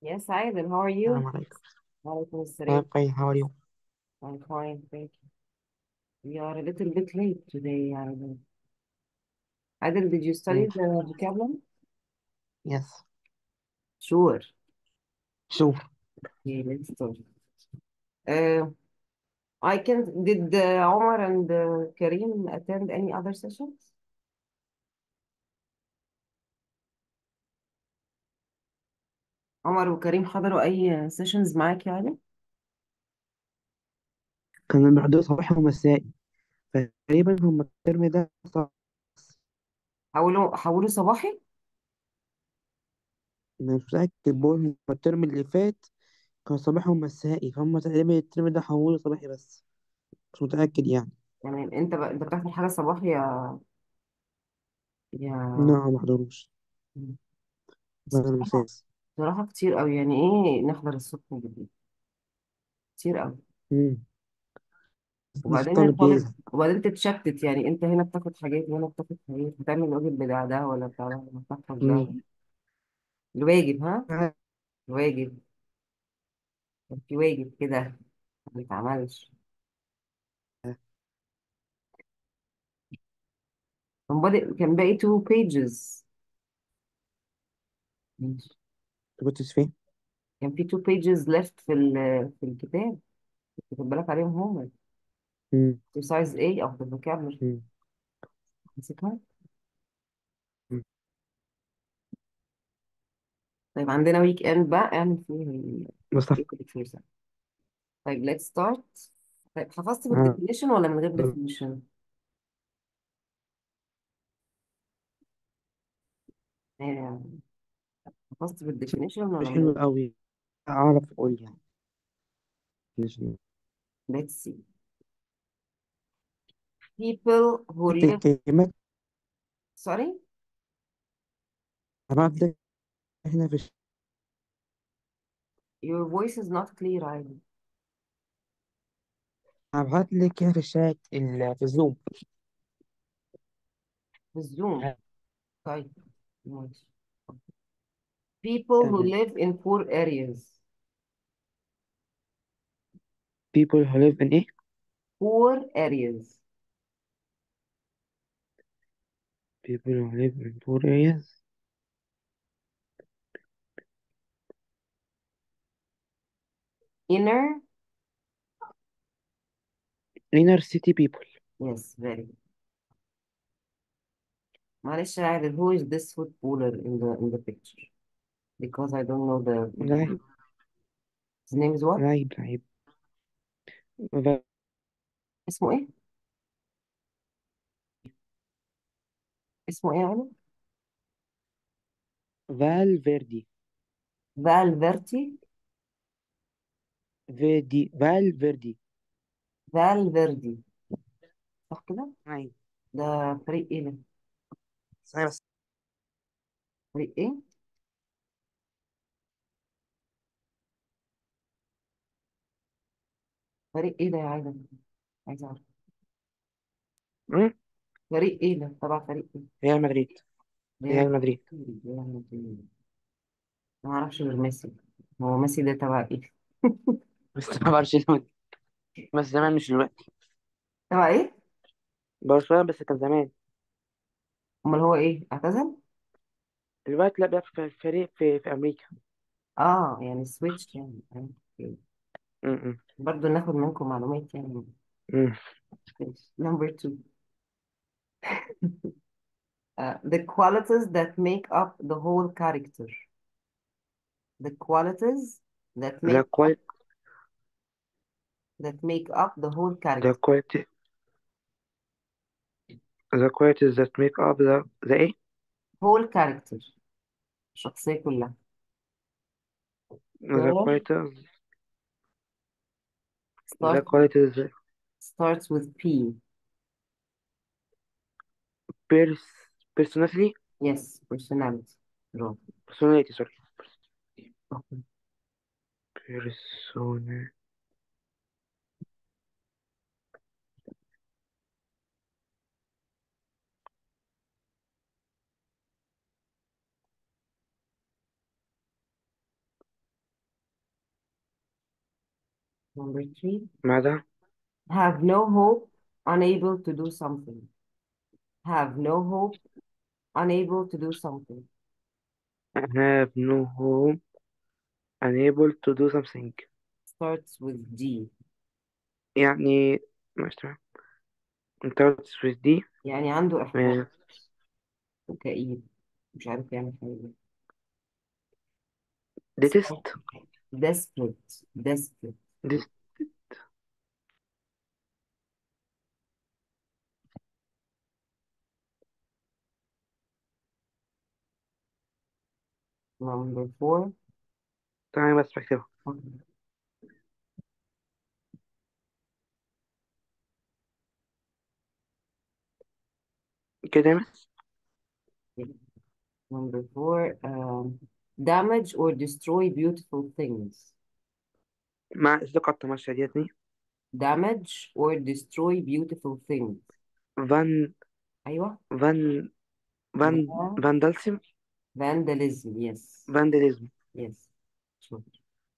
Yes, Aiden, how are السلام you? عليكم Walaikum I'm assalam. fine how are you I'm fine, thank you. We are a little bit late today, Aiden. Aiden, did you study ماشي the vocabulary? yes Sure. شوف Okay, let's start. Uh, I can, did uh, Omar and uh, Karim attend any other sessions? عمر وكريم حضروا أي sessions معاك يعني؟ كانوا بيحضروا صباحي ومسائي فتقريبا هم الترم ده صح حولوا حولوا صباحي؟ أنا مش متأكد بقول هم الترم اللي فات كان صباحي ومسائي فهم تقريبا الترم ده حولوا صباحي بس مش متأكد يعني يعني أنت بقى أنت بتاخد حاجة صباحي يا يا لا ما حضروش بس بدل بصراحة المسائي بصراحة كتير أوي يعني إيه نحضر الصبح بالليل كتير أوي امم بس وبعدين الطالب الطالب بيزهق وبعدين تتشتت يعني انت هنا بتاخد حاجات وهنا بتاخد حاجات هتعمل الواجب بتاع ده ولا بتاع ده ولا بتحفظ ده ولا امم الواجب ها الواجب كان في واجب كده ما بيتعملش كان بادئ كان باقي two pages ماشي. كنت فين كان في two pages left في ال في الكتاب خد بالك عليهم هم امم exercise A of the vocabulary امم نسيتها أمم. طيب عندنا ويك اند بقى اعمل فيه ال بس exercise. طيب let's start طيب حفظت آه. بالديفينيشن ولا من غير definition؟ آه، حفظت بالديفينيشن مش ولا من حلو غير قوي أعرف أقول يعني مش let's see people who أكتب live الكلمات sorry هبعت لك هنا في your voice is not clear عادي هبعت لك هنا في الشات ال- في الزوم في الزوم طيب ماشي people who تمام live in poor areas people who live in إيه poor areas people who live in poor areas inner inner city people yes very good معلش يا عادل who is this footballer in the in the picture because I don't know the footballer لعيب his name is what لعيب لعيب ف- اسمه ايه اسمه ايه يا عادل فالفيردي فالفيرتي فيردي فالفيردي فالفيردي صح كده لعيب ده فريق ايه ده ثانية بس فريق ايه فريق ايه ده يا عادل عايز اعرف أمم؟ فريق ايه ده تبع فريق ايه ريال مدريد ريال ريال مدريد مدريد ريال مدريد ما اعرفش غير ميسي هو ميسي ده تبع ايه بس تبع برشلونة بس زمان مش دلوقتي تبع ايه برشلونة بس كان زمان امال هو ايه اعتزل دلوقتي لا بقى في فريق في, في أمريكا اه يعني سويتش يعني أمم، برضه ناخد منكم معلومات يعني أمم. number two uh, the qualities that make up the whole character the qualities that the make up quality that make up the whole the character quality the qualities that make up the the إيه whole character الشخصية كلها the Paul qualities the starts qualities starts with P pers personality yes personality برافو personality sorry persona Number three, بعدها have no hope, unable to do something. Have no hope, unable to do something. have no hope unable to do something Starts with D. يعني مش تمام انت قلت with دي يعني عنده إحباط آه، وكئيب مش عارف يعمل حاجة detest desperate desperate this number four تمام بس بكتبها كده بس number four um, damage or destroy beautiful things مع الثقة التمشى ديتني damage or destroy beautiful things فان أيوة فان فان ده فاندالسم vandalism yes فانداليزم yes شاطر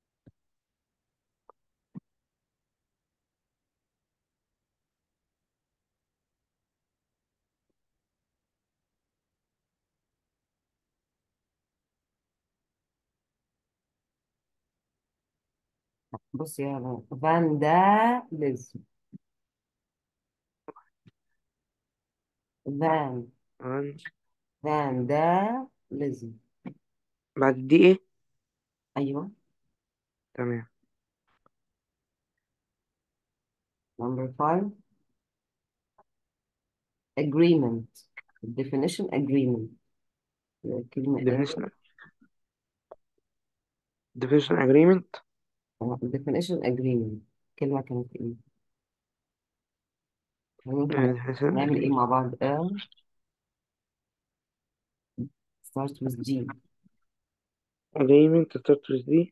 بص يا vandalism van فان vandalism بعد دي ايه أيوة تمام number five agreement definition agreement كلمة definition definition agreement آه، definition agreement كلمة كانت إيه؟ هنعمل آه، definition هنعمل إيه agreement مع بعض؟ آه starts with G agreement start with دي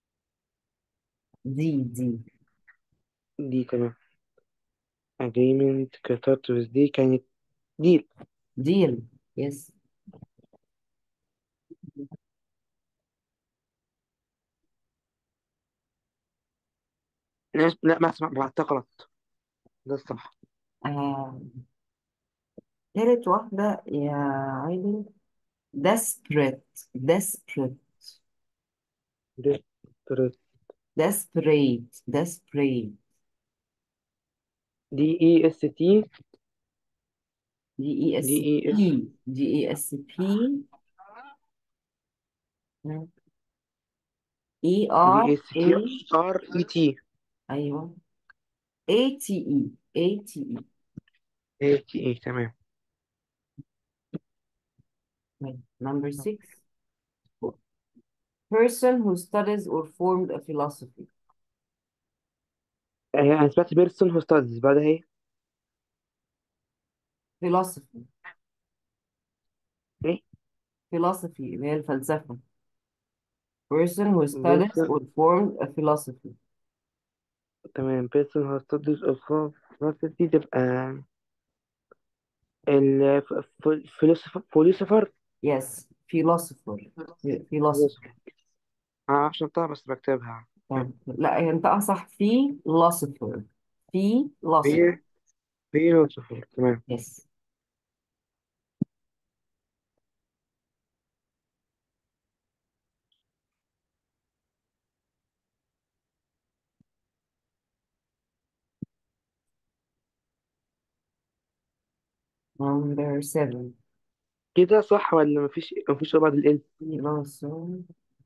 D D دي تمام agreement start with دي كانت ديل deal yes لا لا، ما اسمع بعتها غلط ده الصح آه. تالت واحدة يا عادل desperate desperate desperate desperate desperate دي اي اس تي D E S دي اي اس P D E S P E دي R اس تي A ار اي تي أيوه A T E A T E اي تي اي تمام Right. Number six, person who studies or formed a philosophy. آه، انا سمعت بيرسون هو ستاديز بعدها ايه Philosophy. ايه Philosophy اللي هي الفلسفة. Person who studies بيرسون or formed a philosophy. تمام بيرسون هو ستاديز اوف فلسفي تبقى الفلسفر فلسفر Yes, philosopher. Philosopher. معرفش انطقها بس بكتبها طب لا هي انت صح philosopher. Philosopher. هي فلسفر تمام Yes. Number seven. كده صح ولا مفيش مفيش بعد ال Philosopher.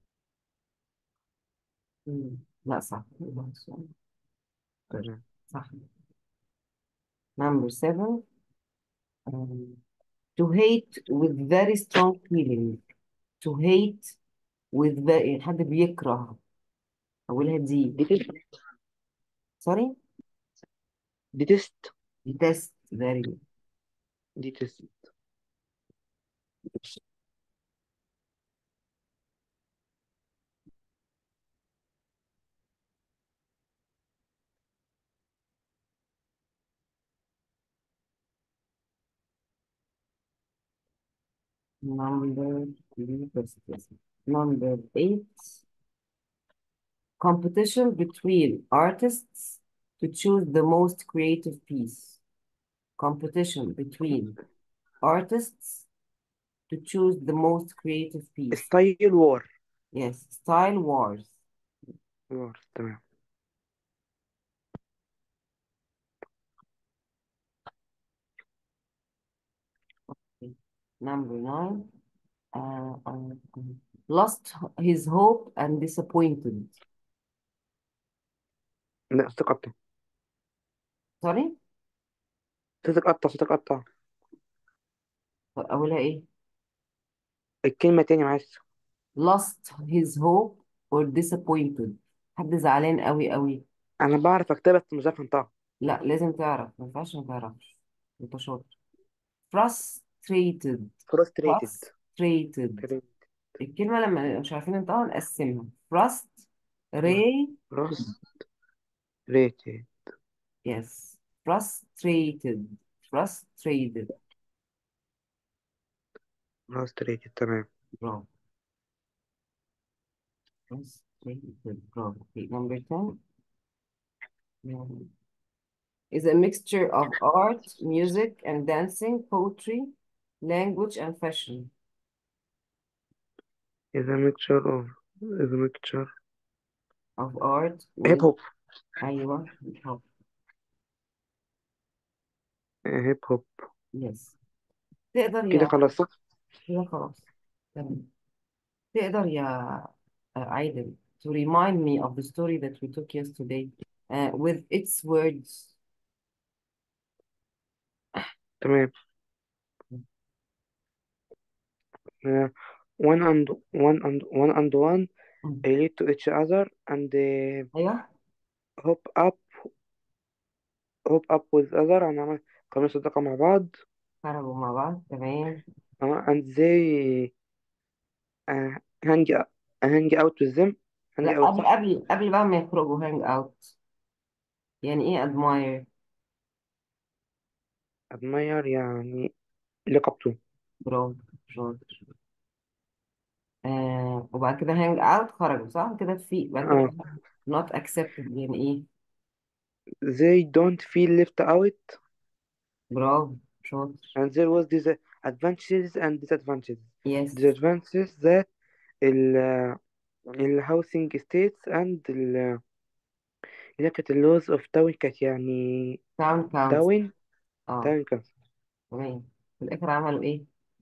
مم. لا صح. Philosopher. تمام صح. Number seven. Um, to hate with very strong feeling. To hate with very حد بيكره أولها دي دي تيست sorry دي تيست detest very good دي تيست number three, بس- بس. number eight competition between artists to choose the most creative piece. Competition between artists to choose the most creative piece. ستايل وور Yes, style wars. وور تمام Number nine. Uh, um, lost his hope and disappointed. لا صوتك قطع Sorry? صوتك قطع صوتك قطع أولها إيه؟ الكلمة تاني معلش Lost his hope or disappointed. حد زعلان قوي قوي. أنا بعرف أكتبها بس مش عارف أنطقها لا لازم تعرف ما ينفعش ما تعرفش. أنت شاطر. Frustrated. frustrated Frustrated. الكلمة لما مش عارفين ننطقها نقسمها. Frust. Ray. frustrated Yes. Frustrated. Frustrated. frustrated تمام برافو. Frustrated. برافو. Okay, number 10. Um, is a mixture of art, music, and dancing, poetry, language, and fashion. is a mixture of is a mixture Of art, hip music. hop أيوة. hip hop. hip hop Yes. تقدر كده يا خلاص صح كده خلاص. تمام. تقدر يا uh, عادل to remind me of the story that we took yesterday uh, with its words. تمام Uh, one and one and one and one مم. relate to each other and uh, أيوة. hook up hook up with other and عمل كانوا صداقة مع بعض خرجوا مع بعض. تمام. uh, and they uh, hang hang out with them hang لا out قبل صح قبل قبل بقى ما يخرجوا هانج اوت يعني ايه admire admire يعني لقبته برافو شاطر آه وبعد كده هانج اوت خرجوا صح كده في بعد كده uh, not accepted يعني ايه they don't feel left out برافو شاطر and there was these advantages and disadvantages yes disadvantages that ال ال housing states and ال اللي هي كانت اللوز اوف تاون كانت يعني town council تاون اه تاون كان تمام في الاخر عملوا ايه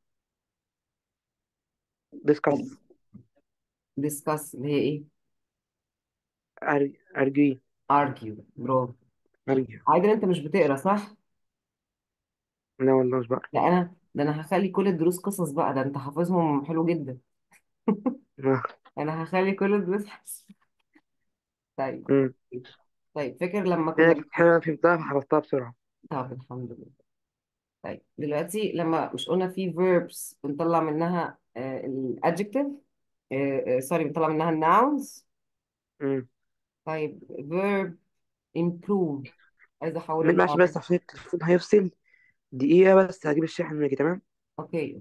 discuss discuss اللي هي ايه argue argue argue برافو argue عادل انت مش بتقرا صح لا والله مش بقرا لا انا ده انا هخلي كل الدروس قصص بقى ده انت حافظهم حلو جدا انا هخلي كل الدروس طيب أمم. طيب فاكر لما هي كنا كانت حلوة فهمتها فحفظتها بسرعة طب الحمد لله طيب دلوقتي لما مش قلنا في verbs بنطلع منها ال adjective سوري بنطلع منها nouns أمم. طيب verb improve عايزة أحوله ماشي لnoun بس عشان التليفون هيفصل دقيقة بس هجيب الشاحن ونجي تمام أوكي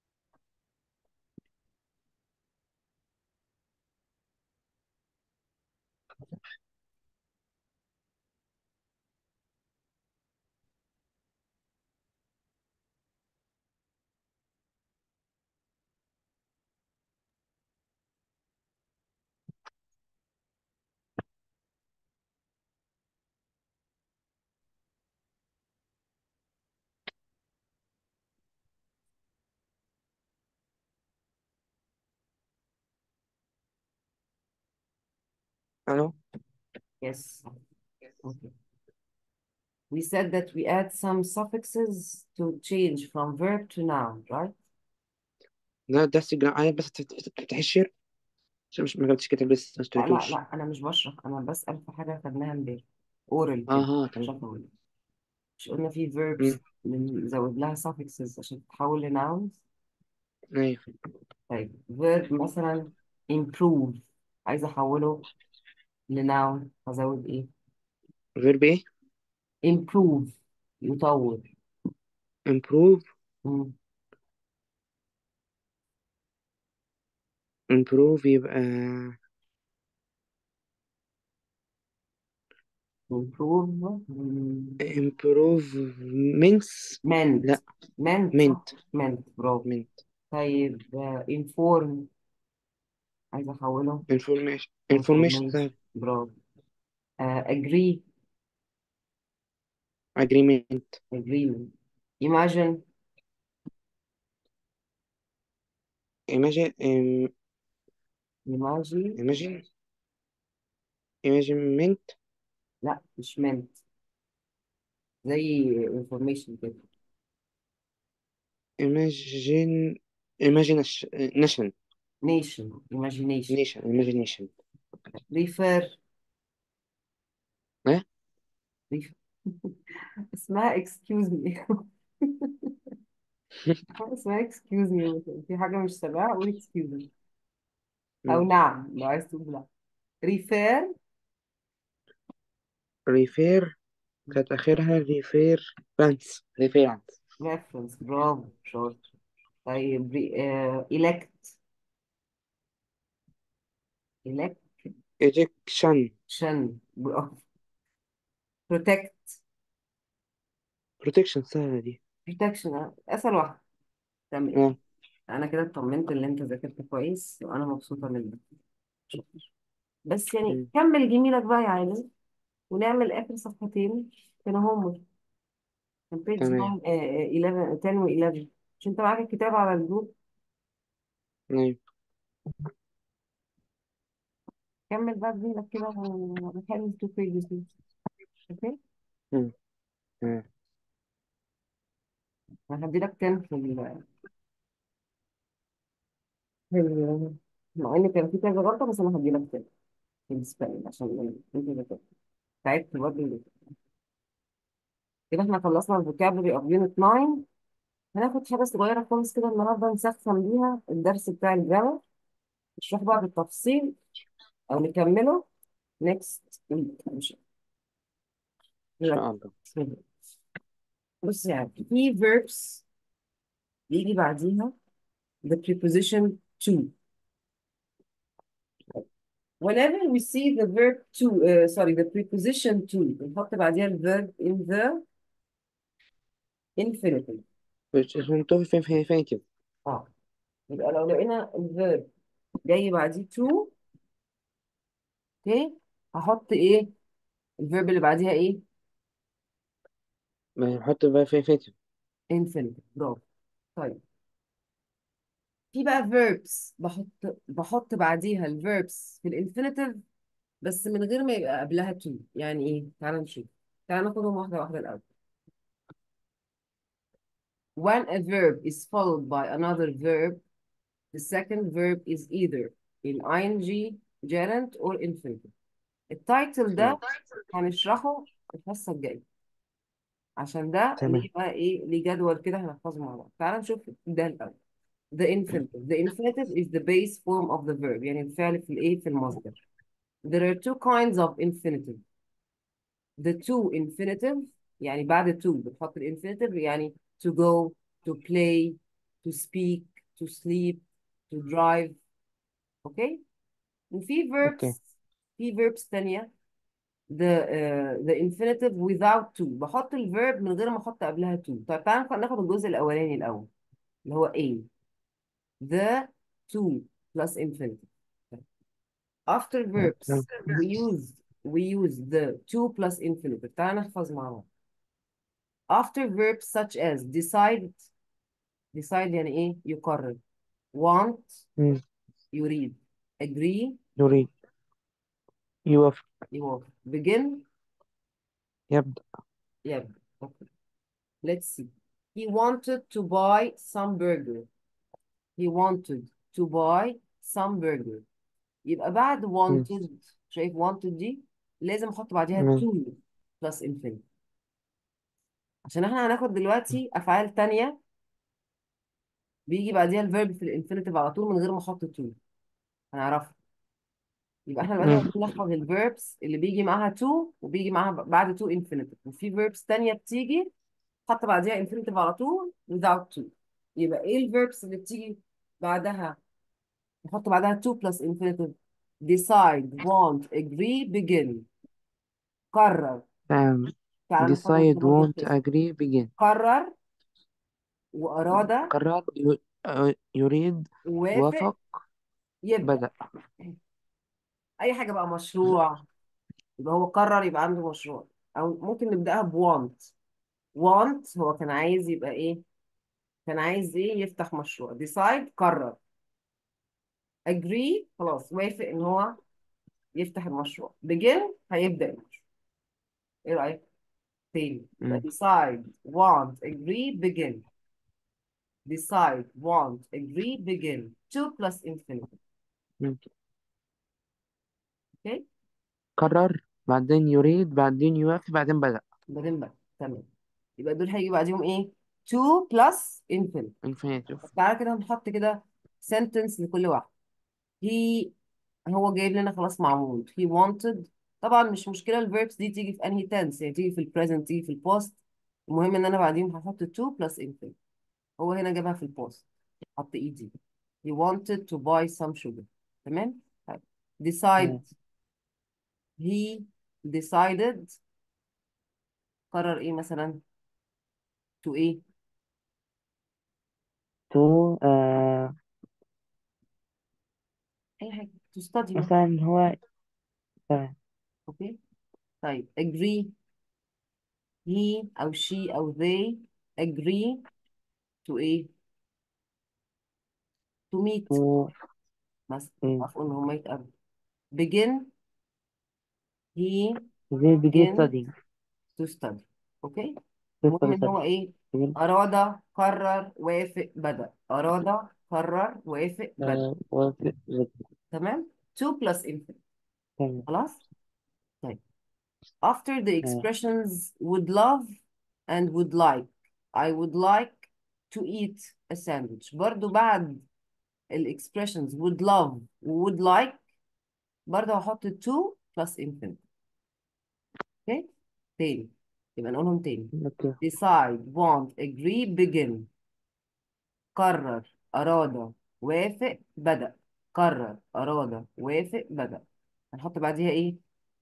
ألو yes okay we said that we add some suffixes to change from verb to noun right لا ده السجن عايز بس تفتح الشير عشان مش ما جبتش كتاب لسه ما لا لا اشتريتوش لا أنا مش بشرح أنا بسأل في حاجة خدناها امبارح oral كده اها تمام شفوي مش قلنا في verbs أمم. بنزود لها suffixes عشان تتحول لنouns ايوه طيب verb مثلا improve عايزة أحوله لnoun هزود إيه غير بإيه improve يطور improve مم. improve يبقى improve مم. improvements meant لا meant meant صح meant برافو meant طيب آه، inform عايزة أحوله information information information سهل برافو آه، agree agreement agreement imagine imagine im- imagine imagine imaginement لا مش meant زي information كده imagine imagination nation imagination nation imagination refer ها refer اسمها excuse me اسمها excuse me في حاجة مش سامعها قول excuse me أو مم. نعم لو عايز تقول لا refer refer كانت آخرها reference reference reference برافو شاطر طيب re- آه، elect ejection election برافو protect protection سهلة دي protection آه، أسهل واحدة تمام اه أنا كده اطمنت إن أنت ذاكرت كويس وأنا مبسوطة منك شكرا بس يعني مم. كمل جميلك بقى يا عادل ونعمل آخر صفحتين كده هم بيج 9 تمام آه، 11 10 و11 مش أنت معاك الكتاب على الجروب أيوة كمل بقى جميلك كده ونحل تو بيجز دي أوكي مم. تمام أنا هدي لك 10 في ال في ال- مع إن كان في كذا غلطة بس أنا هدي لك 10 في السبيل عشان أنت ذاكرت تعبت برضه كده احنا خلصنا الفوكابولري اوف يونت 9 هناخد حاجة صغيرة خالص كده النهاردة نسخن بيها الدرس بتاع الجامعة نشرح بقى بالتفصيل أو نكمله next week إن شاء إن الله شاء الله بص يعني في verbs يجي بعديها the preposition to whenever we see the verb to uh, sorry the preposition to بنحط بعديها ال verb in the infinitive which is من توفي فين فين فين كده اه يبقى لو لقينا ال verb جاي بعديه to اوكي هحط ايه الفيرب اللي بعديها ايه ما نحط بقى فين فين كده infinitive برافو طيب في بقى verbs بحط بحط بعديها الverbs في الانفينيتيف بس من غير ما يبقى قبلها to يعني ايه تعال نشوف تعال ناخدهم واحدة واحدة الأول when a verb is followed by another verb the second verb is either in ing gerund or infinitive التايتل ده تمام هنشرحه الحصة الجاية عشان ده تمام ليه بقى ايه ليه جدول كده هنحفظه مع بعض تعال نشوف ده الأول the infinitive the infinitive is the base form of the verb يعني الفعل في الايه في المصدر there are two kinds of infinitive the to infinitive يعني بعد to بتحط الانفينيتيف يعني to go to play to speak to sleep to drive اوكي وفي اوكي verbs في verbs تانية the uh, the infinitive without to بحط الverb من غير ما احط قبلها to طيب تعالى ناخد الجزء الاولاني الاول اللي هو A the to plus infinitive after تمام verbs we use we use the to plus infinitive تعالى نحفظ مع بعض after verbs such as decide decide يعني ايه يقرر want مم. يريد agree يريد يوافق يوافق begin يبدأ يبدأ okay. let's see he wanted to buy some burger he wanted to buy some burger يبقى بعد مم. wanted شايف wanted دي لازم احط بعديها تمام to plus infinitive عشان احنا هناخد دلوقتي افعال تانية بيجي بعديها الفيرب في الانفينيتيف على طول من غير ما احط to هنعرفها يبقى احنا دلوقتي مم. عايزين نحفظ الفيربس اللي بيجي معاها to وبيجي معاها بعد to infinitive وفي فيربس تانية بتيجي حط بعديها infinitive على طول without to يبقى ايه الفيربس اللي بتيجي بعدها نحط بعدها to plus infinitive decide want agree begin قرر um, تعال نحط decide برضه want القسم agree begin قرر وأراد قرر ي- آه، يريد ووافق وافق يبدأ بدأ أي حاجة بقى مشروع يبقى هو قرر يبقى عنده مشروع أو ممكن نبدأها بوانت want هو كان عايز يبقى إيه كان عايز إيه يفتح مشروع decide قرر agree خلاص وافق إن هو يفتح المشروع begin هيبدأ المشروع إيه رأيك؟ تاني يبقى مم. decide want agree begin decide want agree begin two plus infinitive مم. اوكي قرر بعدين يريد بعدين يوافق بعدين بدأ بعدين بقى تمام يبقى دول هيجي بعديهم ايه two plus infinitive infinitive تعالى كده نحط كده sentence لكل واحد he هو جايب لنا خلاص معمول he wanted طبعا مش مشكلة الverbs دي تيجي في انهي tense يعني تيجي في البريزنت تيجي في البوست المهم ان انا بعدين هحط two plus infinitive هو هنا جابها في البوست حط ايدي he wanted to buy some sugar تمام طيب. decide مم. he decided قرر ايه مثلا to ايه to آه اي حاجة to study مثلا مثلا هو تمام اوكي طيب agree he او she او they agree to ايه to meet to مثلا مم. يتفقوا ان هم يتقابلوا begin he they begin begin studying to study اوكي to المهم study ان هو study ايه begin اراد قرر وافق بدأ اراد قرر وافق بدأ آه وافق بدأ تمام 2 plus infinite تمام خلاص طيب after the آه expressions would love and would like I would like to eat a sandwich برضو بعد ال expressions would love و would like برضو هحط to plus infinite اوكي تاني يبقى نقولهم تاني اوكي decide want agree begin قرر أراد وافق بدأ قرر أراد وافق بدأ هنحط بعديها ايه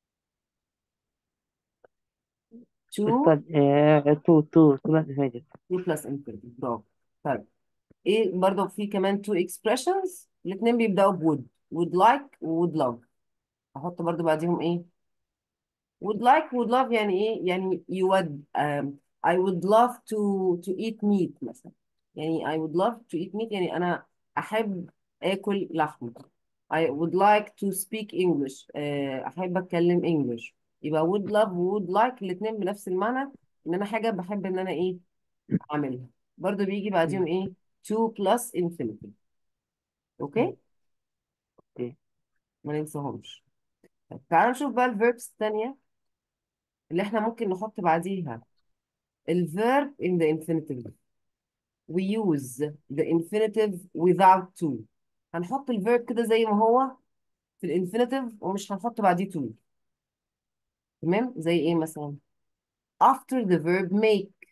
to study آه to to to plus infinitive to plus infinite برافو طيب ايه برضو في كمان two expressions الاثنين بيبدأوا ب would would like و would love احط برضو بعديهم ايه would like would love يعني ايه يعني يود um, I would love to to eat meat مثلا يعني I would love to eat meat يعني انا احب اكل لحمة I would like to speak English آه، احب اتكلم English يبقى would love و would like الاثنين بنفس المعنى ان انا حاجة بحب ان انا ايه اعملها برضو بيجي بعديهم مم. ايه 2 plus infinitive مم. اوكي اوكي ما ننساهمش طيب تعالوا نشوف بقى الفيربس الثانية اللي احنا ممكن نحط بعديها الفيرب in the infinitive we use the infinitive without to هنحط الفيرب كده زي ما هو في الانفينيتيف ومش هنحط بعديه to تمام زي ايه مثلا after the verb make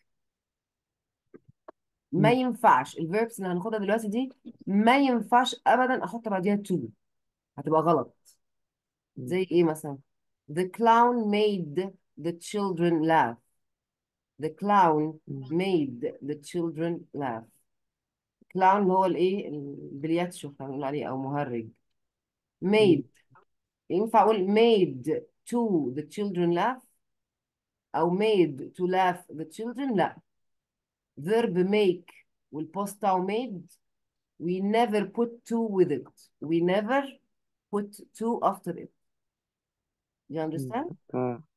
ما مم. ينفعش الفيربس اللي هناخدها دلوقتي دي ما ينفعش ابدا احط بعديها to هتبقى غلط مم. زي ايه مثلا the clown made the children laugh the clown مم. made the children laugh clown هو الايه البلياتشو احنا بنقول عليه او مهرج مم. made ينفع اقول made to the children laugh او made to laugh the children لا verb make والpost بتاعه made we never put to with it we never put to after it you مم. understand اه